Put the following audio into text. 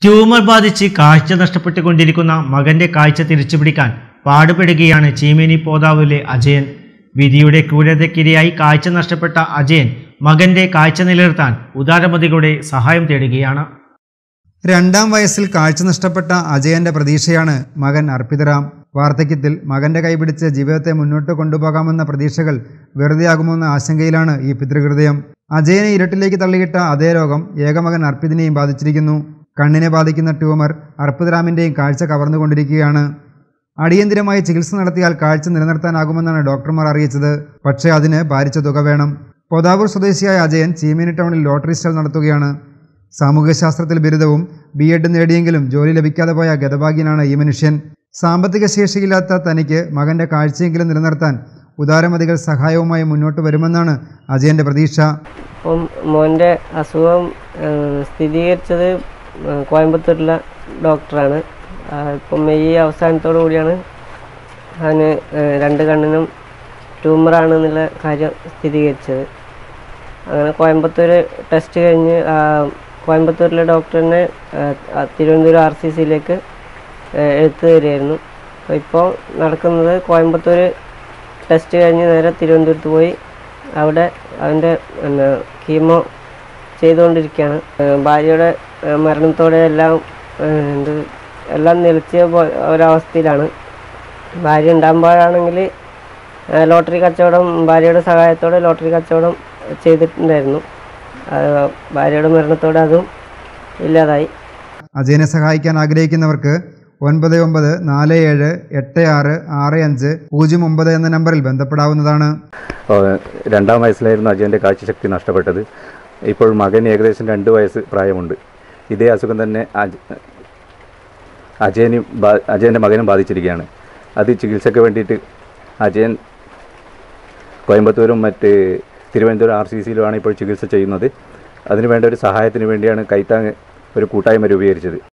tumour ബാധിച്ച് കാഴ്ച നഷ്ടപ്പെട്ടുകൊണ്ടിരിക്കുന്ന മകന്റെ കാഴ്ച തിരിച്ചുപിടിക്കാൻ പാടുപെടുകയാണ് ചീമേനി പോതാവിലെ അജയൻ വിധിയുടെ ക്രൂരതയ്ക്കിരയായി കാഴ്ച നഷ്ടപ്പെട്ട അജയൻ മകന്റെ കാഴ്ച നിലനിർത്താൻ ഉദാരമതികളുടെ സഹായം തേടുകയാണ് രണ്ടാം വയസ്സിൽ കാഴ്ച നഷ്ടപ്പെട്ട അജയന്റെ പ്രതീക്ഷയാണ് മകൻ അർപ്പിതറാം വാർദ്ധക്യത്തിൽ മകന്റെ കൈപിടിച്ച് ജീവിതത്തെ മുന്നോട്ട് കൊണ്ടുപോകാമെന്ന പ്രതീക്ഷകൾ വെറുതെയാകുമെന്ന ആശങ്കയിലാണ് ഈ പിതൃഹൃദയം അജയനെ ഇരുട്ടിലേക്ക് തള്ളിയിട്ട അതേ രോഗം ഏകമകൻ അർപ്പിതിനെയും ബാധിച്ചിരിക്കുന്നു കണ്ണിനെ ബാധിക്കുന്ന ട്യൂമർ അർപ്പിതറാമിന്റെയും കാഴ്ച കവർന്നുകൊണ്ടിരിക്കുകയാണ് അടിയന്തിരമായി ചികിത്സ നടത്തിയാൽ കാഴ്ച നിലനിർത്താനാകുമെന്നാണ് ഡോക്ടർമാർ അറിയിച്ചത് പക്ഷേ അതിന് ഭാരിച്ച തുക വേണം പൊതാവൂർ സ്വദേശിയായ അജയൻ ചീമേനി ടൗണിൽ ലോട്ടറി സ്റ്റോൾ നടത്തുകയാണ് സാമൂഹ്യശാസ്ത്രത്തിൽ ബിരുദവും ബി എഡ് നേടിയെങ്കിലും ജോലി ലഭിക്കാതെ പോയ ഗതഭാഗ്യനാണ് ഈ മനുഷ്യൻ സാമ്പത്തിക ശേഷിയില്ലാത്ത തനിക്ക് മകന്റെ കാഴ്ചയെങ്കിലും നിലനിർത്താൻ ഉദാരമതികൾ സഹായവുമായി മുന്നോട്ട് വരുമെന്നാണ് അജയന്റെ പ്രതീക്ഷ അപ്പം മോൻ്റെ അസുഖം ഏഹ്, സ്ഥിരീകരിച്ചത് ഏഹ്, കോയമ്പത്തൂരിലെ ഡോക്ടറാണ് ആ, ഇപ്പം മെയ് അവസാനത്തോടു കൂടിയാണ് അവന് ഏഹ്, രണ്ട് കണ്ണിനും ട്യൂമറാണ് എന്നുള്ള കാര്യം സ്ഥിരീകരിച്ചത് അങ്ങനെ കോയമ്പത്തൂർ ടെസ്റ്റ് കഴിഞ്ഞ് ആ, കോയമ്പത്തൂരിലെ ഡോക്ടറിനെ ഏഹ്, ആ, തിരുവനന്തപുരം ആർ സി സിയിലേക്ക് എടുത്തു തരികയായിരുന്നു അപ്പോൾ ഇപ്പോൾ നടക്കുന്നത് കോയമ്പത്തൂർ ടെസ്റ്റ് കഴിഞ്ഞ് നേരെ തിരുവനന്തപുരത്ത് പോയി അവിടെ അവൻ്റെ പിന്നെ കീമോ ചെയ്തുകൊണ്ടിരിക്കുകയാണ് ഏഹ് ഭാര്യയുടെ ഏഹ് മരണത്തോടെ എല്ലാം ഏഹ് എന്ത് എല്ലാം നിലച്ച പോ- ഒരവസ്ഥയിലാണ് ഭാര്യ ഉണ്ടാകുമ്പോഴാണെങ്കിൽ ലോട്ടറി കച്ചവടം ഭാര്യയുടെ സഹായത്തോടെ ലോട്ടറി കച്ചവടം ചെയ്തിട്ടുണ്ടായിരുന്നു അത് ഭാര്യയുടെ മരണത്തോടെ അതും ഇല്ലാതായി അജയനെ സഹായിക്കാൻ ആഗ്രഹിക്കുന്നവർക്ക് ഒൻപത് ഒമ്പത് നാല് ഏഴ് എട്ട് ആറ് ആറ് അഞ്ച് പൂജ്യം ഒമ്പത് എന്ന നമ്പറിൽ ബന്ധപ്പെടാവുന്നതാണ് ഏഹ് രണ്ടാം വയസ്സിലായിരുന്നു അജയൻ്റെ കാഴ്ചശക്തി നഷ്ടപ്പെട്ടത് ഇപ്പോൾ മകൻ ഏകദേശം രണ്ട് വയസ്സ് പ്രായമുണ്ട് ഇതേ അസുഖം തന്നെ അജ അജയനും ബാ അജയൻ്റെ മകനും ബാധിച്ചിരിക്കുകയാണ് അത് ചികിത്സയ്ക്ക് വേണ്ടിയിട്ട് അജയൻ കോയമ്പത്തൂരും മറ്റ് തിരുവനന്തപുരം ആർ സി സിയിലുമാണ് ഇപ്പോൾ ചികിത്സ ചെയ്യുന്നത് അതിനുവേണ്ട ഒരു സഹായത്തിന് വേണ്ടിയാണ് കൈത്താങ് ഒരു കൂട്ടായ്മ രൂപീകരിച്ചത്